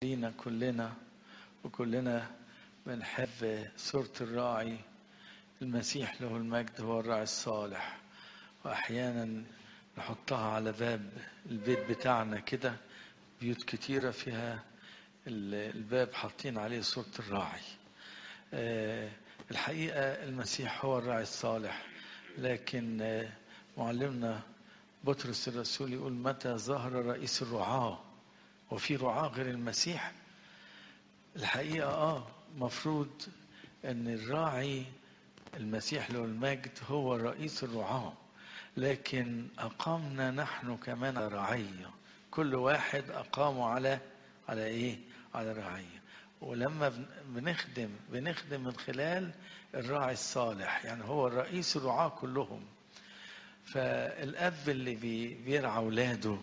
لينا كلنا وكلنا بنحب سورة الراعي المسيح له المجد هو الراعي الصالح وأحيانا نحطها على باب البيت بتاعنا كده بيوت كتيرة فيها الباب حاطين عليه صورة الراعي الحقيقة المسيح هو الراعي الصالح لكن معلمنا بطرس الرسول يقول متى ظهر رئيس الرعاة وفي رعاة غير المسيح الحقيقة اه مفروض ان الراعي المسيح له المجد هو رئيس الرعاة لكن أقامنا نحن كمان رعية كل واحد أقاموا على على إيه؟ على رعية ولما بنخدم بنخدم من خلال الراعي الصالح يعني هو الرئيس الرعاة كلهم فالأب اللي بي بيرعى أولاده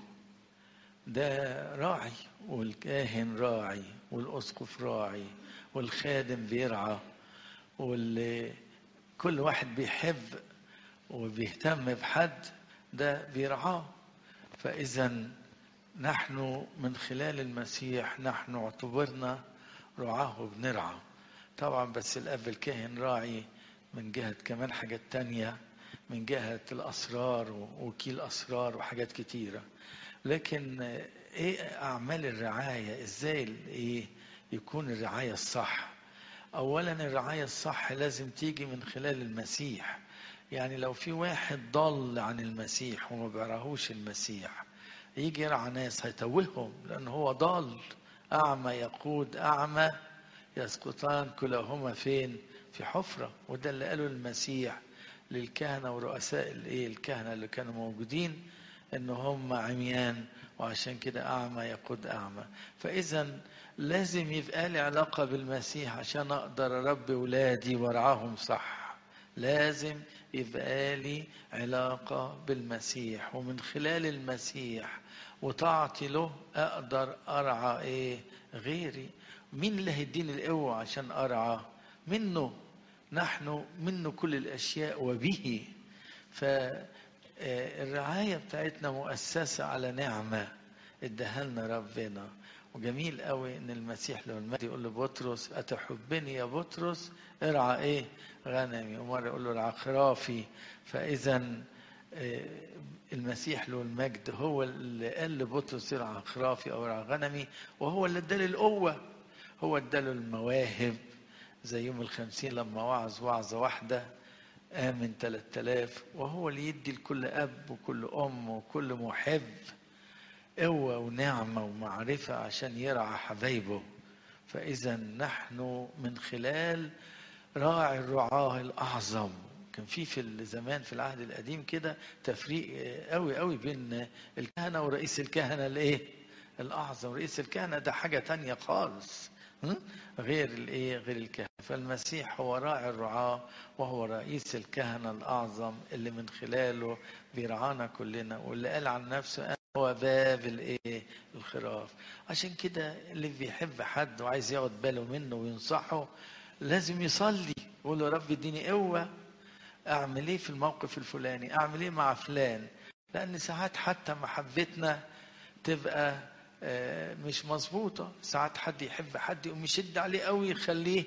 ده راعي والكاهن راعي والأسقف راعي والخادم بيرعى واللي كل واحد بيحب وبيهتم بحد ده بيرعاه فإذا نحن من خلال المسيح نحن اعتبرنا رعاه وبنرعى طبعا بس الأب الكاهن راعي من جهة كمان حاجات تانية من جهة الأسرار ووكيل أسرار وحاجات كتيرة لكن إيه أعمال الرعاية إزاي إيه يكون الرعاية الصح أولا الرعاية الصح لازم تيجي من خلال المسيح يعني لو في واحد ضل عن المسيح وما بيعرفوش المسيح يجي يرعى ناس هيتوههم لأن هو ضال أعمى يقود أعمى يسقطان كلاهما فين في حفرة وده اللي قاله المسيح للكهنة ورؤساء الايه الكهنة اللي كانوا موجودين ان هم عميان وعشان كده اعمى يقود اعمى فاذا لازم يبقى لي علاقة بالمسيح عشان اقدر اربي ولادي وارعاهم صح لازم يبقى لي علاقة بالمسيح ومن خلال المسيح وطاعتي له اقدر ارعى ايه غيري مين اللي هيديني القوة عشان ارعى منه نحن منه كل الاشياء وبه فالرعايه بتاعتنا مؤسسه على نعمه اداها لنا ربنا وجميل قوي ان المسيح له المجد يقول لبطرس اتحبني يا بطرس ارعى ايه غنمي ومره يقول له ارعى خرافي فاذا المسيح له المجد هو اللي قال لبطرس ارعى خرافي او ارعى غنمي وهو اللي اداله القوه هو اداله المواهب زي يوم الخمسين لما وعظ وعظة واحدة آمن ثلاثة آلاف وهو اللي يدي لكل أب وكل أم وكل محب قوة ونعمة ومعرفة عشان يرعى حبايبه فإذا نحن من خلال راعي الرعاة الأعظم كان في في الزمان في العهد القديم كده تفريق قوي قوي بين الكهنة ورئيس الكهنة الايه الأعظم رئيس الكهنة ده حاجة تانية خالص غير الايه غير الكهنه فالمسيح هو راعي الرعاه وهو رئيس الكهنه الاعظم اللي من خلاله بيرعانا كلنا واللي قال عن نفسه أنا هو باب الايه الخراف عشان كده اللي بيحب حد وعايز ياخد باله منه وينصحه لازم يصلي يقول له رب اديني قوه اعمل ايه في الموقف الفلاني اعمل ايه مع فلان لان ساعات حتى محبتنا تبقى مش مظبوطة ساعات حد يحب حد يقوم يشد عليه قوي يخليه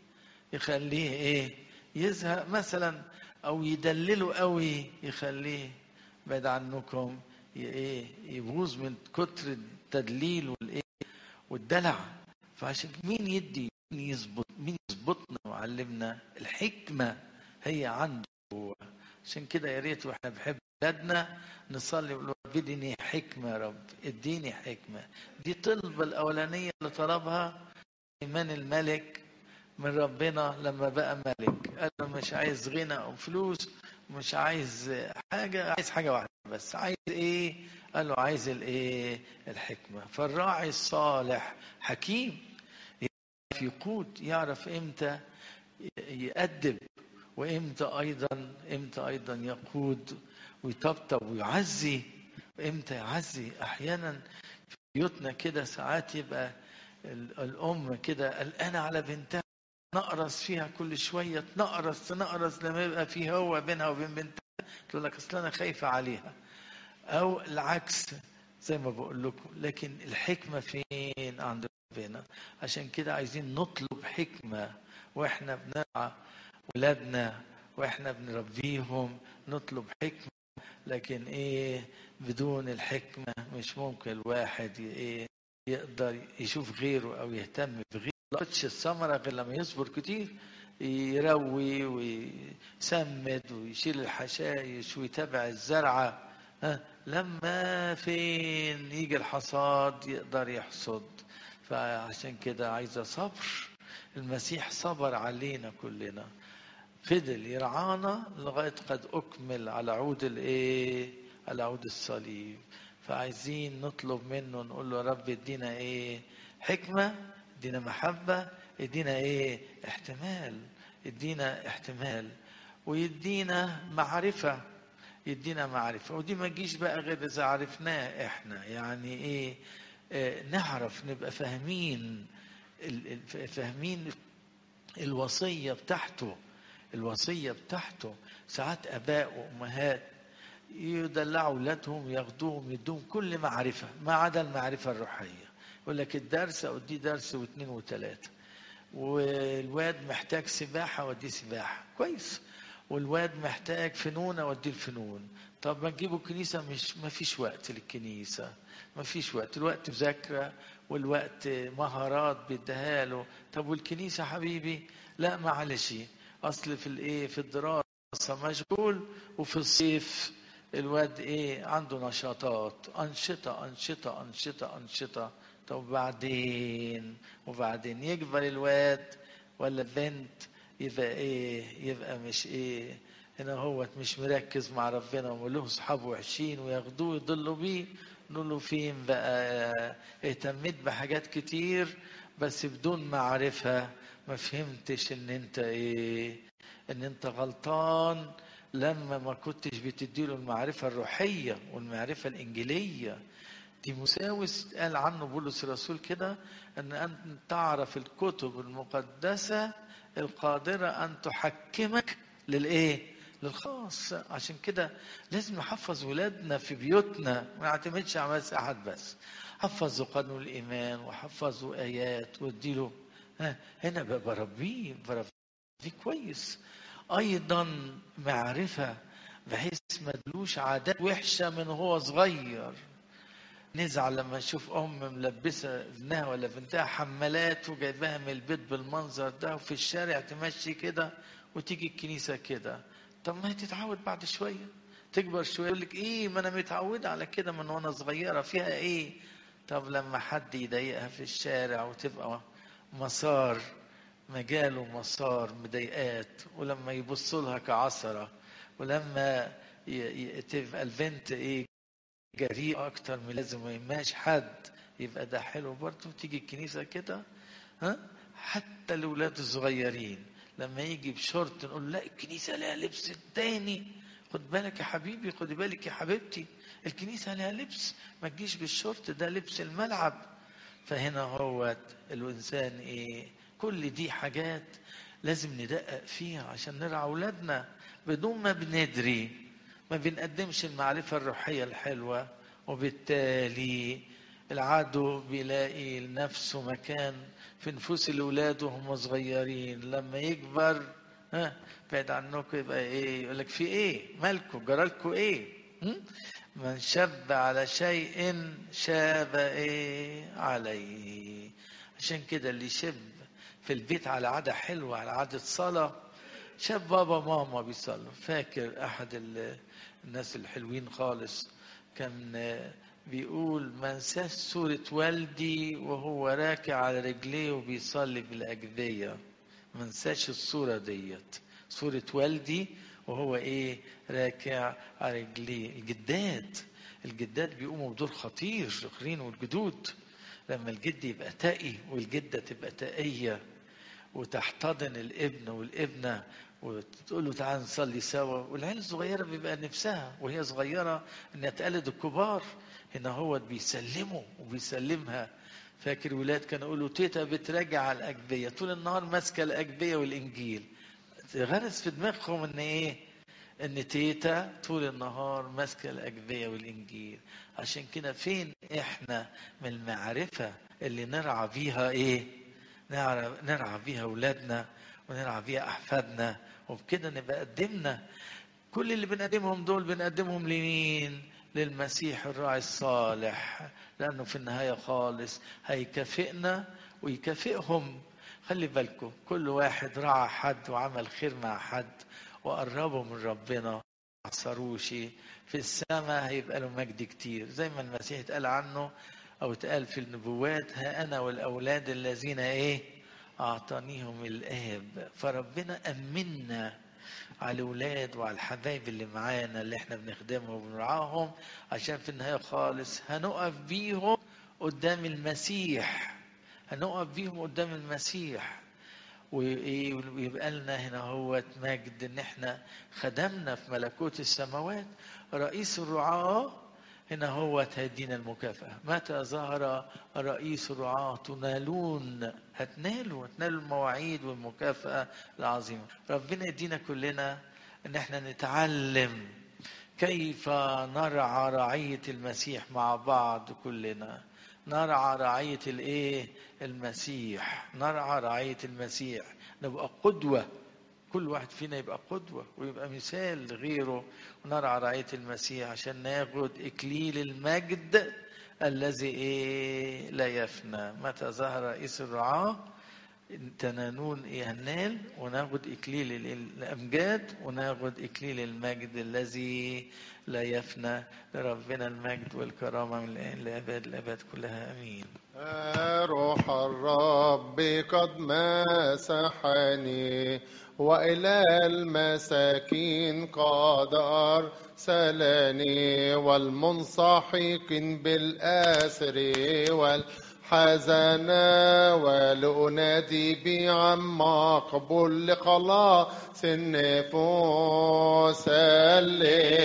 يخليه ايه يزهق مثلا او يدلله قوي يخليه بعد عنكم ايه يبوظ من كتر التدليل والايه والدلع فعشان مين يدي مين يظبط مين يظبطنا ويعلمنا الحكمة هي عنده عشان كده يا ريت واحنا بنحب بلادنا نصلي ونقول رب اديني حكمة يا رب اديني حكمة دي طلبة الأولانية اللي طلبها إيمان الملك من ربنا لما بقى ملك قال له مش عايز غنى أو فلوس مش عايز حاجة عايز حاجة واحدة بس عايز إيه قال له عايز الإيه الحكمة فالراعي الصالح حكيم يعرف يقود يعرف إمتى يأدب وإمتى أيضا إمتى أيضا يقود ويطبطب ويعزي امتى يعزي احيانا في بيوتنا كده ساعات يبقى الام كده قلقانه على بنتها نقرص فيها كل شويه تنقرص تنقرص لما يبقى في هو بينها وبين بنتها تقول لك اصل انا خايفه عليها او العكس زي ما بقول لكم لكن الحكمه فين عند ربنا عشان كده عايزين نطلب حكمة واحنا بنرعى ولادنا واحنا بنربيهم نطلب حكمة لكن ايه بدون الحكمة مش ممكن الواحد ايه يقدر يشوف غيره او يهتم بغيره لا الثمرة غير لما يصبر كتير يروي ويسمد ويشيل الحشائش ويتابع الزرعة ها لما فين يجي الحصاد يقدر يحصد فعشان كده عايزة صبر المسيح صبر علينا كلنا فضل يرعانا لغاية قد أكمل على عود الإيه على عود الصليب فعايزين نطلب منه نقول له يا رب ادينا إيه حكمة ادينا محبة ادينا إيه احتمال ادينا احتمال ويدينا معرفة يدينا معرفة ودي ما تجيش بقى غير إذا عرفناه إحنا يعني إيه آه نعرف نبقى فاهمين فاهمين الوصية بتاعته الوصية بتاعته ساعات آباء وأمهات يدلعوا أولادهم ياخدوهم يدوهم كل معرفة ما عدا المعرفة الروحية يقول لك الدرس أوديه درس واثنين وثلاثة والواد محتاج سباحة وديه سباحة كويس والواد محتاج فنون اوديه الفنون طب ما تجيبوا الكنيسه مش ما فيش وقت للكنيسه ما فيش وقت الوقت مذاكره والوقت مهارات بيديها له طب والكنيسه حبيبي لا معلش اصل في الايه في الدراسه مشغول وفي الصيف الواد ايه عنده نشاطات انشطه انشطه انشطه انشطه طب وبعدين وبعدين يكبر الواد ولا البنت يبقى ايه يبقى مش ايه هنا هو مش مركز مع ربنا وله اصحابه وحشين وياخدوه يضلوا بيه نقول له فين بقى اهتميت بحاجات كتير بس بدون معرفة ما فهمتش ان انت ايه ان انت غلطان لما ما كنتش بتديله المعرفة الروحية والمعرفة الإنجيلية تيموساوس قال عنه بولس الرسول كده ان انت تعرف الكتب المقدسه القادرة أن تحكمك للإيه؟ للخاص عشان كده لازم نحفظ ولادنا في بيوتنا ما نعتمدش على بس أحد بس حفظوا قانون الإيمان وحفظوا آيات واديله ها هنا بربيه بربيه كويس أيضا معرفة بحيث ما تدلوش عادات وحشة من هو صغير نزعل لما نشوف ام ملبسه ابنها ولا بنتها حمالات وجايباها من البيت بالمنظر ده وفي الشارع تمشي كده وتيجي الكنيسه كده طب ما هي تتعود بعد شويه تكبر شويه يقول لك ايه ما انا متعوده على كده من وانا صغيره فيها ايه طب لما حد يضايقها في الشارع وتبقى مسار مجاله مسار مضايقات ولما يبصوا لها كعصره ولما تبقى البنت ايه جريء اكتر من لازم ما يماش حد يبقى ده حلو برضه تيجي الكنيسه كده ها حتى الاولاد الصغيرين لما يجي بشورت نقول لا الكنيسه لها لبس تاني خد بالك يا حبيبي خد بالك يا حبيبتي الكنيسه لها لبس ما تجيش بالشورت ده لبس الملعب فهنا هو الانسان ايه كل دي حاجات لازم ندقق فيها عشان نرعى اولادنا بدون ما بندري ما بنقدمش المعرفة الروحية الحلوة وبالتالي العدو بيلاقي لنفسه مكان في نفوس الأولاد وهم صغيرين لما يكبر ها بعد عنكم يبقى ايه يقول لك في ايه مالكم جرالكم ايه من شب على شيء شاب ايه عليه عشان كده اللي شب في البيت على عادة حلوة على عادة صلاة شاف بابا ماما بيصلوا فاكر احد الناس الحلوين خالص كان بيقول ما انساش صورة والدي وهو راكع على رجليه وبيصلي بالأجدية ما انساش الصورة ديت صورة والدي وهو ايه راكع على رجليه الجدات الجدات بيقوموا بدور خطير الاخرين والجدود لما الجد يبقى تقي والجدة تبقى تقية وتحتضن الابن والابنة وتقول له تعال نصلي سوا والعيال الصغيرة بيبقى نفسها وهي صغيرة انها تقلد الكبار هنا هو بيسلمه وبيسلمها فاكر ولاد كانوا يقولوا تيتا بتراجع على الأجبية طول النهار ماسكة الأجبية والإنجيل غرس في دماغهم ان ايه ان تيتا طول النهار ماسكه الاجبيه والانجيل عشان كده فين احنا من المعرفه اللي نرعى بيها ايه نرعى, نرعى بيها اولادنا ونرعى بيها احفادنا وبكده نبقى قدمنا كل اللي بنقدمهم دول بنقدمهم لمين للمسيح الراعي الصالح لانه في النهايه خالص هيكافئنا ويكافئهم خلي بالكم كل واحد رعى حد وعمل خير مع حد وقربه من ربنا ما عصروش في السماء هيبقى له مجد كتير زي ما المسيح اتقال عنه او اتقال في النبوات ها انا والاولاد الذين ايه اعطانيهم الاب فربنا امنا على الاولاد وعلى الحبايب اللي معانا اللي احنا بنخدمهم وبنرعاهم عشان في النهايه خالص هنقف بيهم قدام المسيح هنقف بيهم قدام المسيح ويبقى لنا هنا هو مجد ان احنا خدمنا في ملكوت السماوات رئيس الرعاة هنا هو هيدينا المكافأة متى ظهر رئيس الرعاة تنالون هتنالوا هتنالوا المواعيد والمكافأة العظيمة ربنا يدينا كلنا ان احنا نتعلم كيف نرعى رعية المسيح مع بعض كلنا نرعى رعية الايه المسيح نرعى رعية المسيح نبقى قدوة كل واحد فينا يبقى قدوة ويبقى مثال لغيره ونرعى رعية المسيح عشان ناخد إكليل المجد الذي إيه لا يفنى متى ظهر رئيس الرعاة تنانون إيه هنال وناخد إكليل الأمجاد وناخد إكليل المجد الذي لا يفنى لربنا المجد والكرامة من الآن لأبد الأبد كلها أمين روح الرب قد مسحني وإلى المساكين قد أرسلني والمنصحين بالأسر والحزن ولأنادي بعن مقبول لخلاص النفوس اللي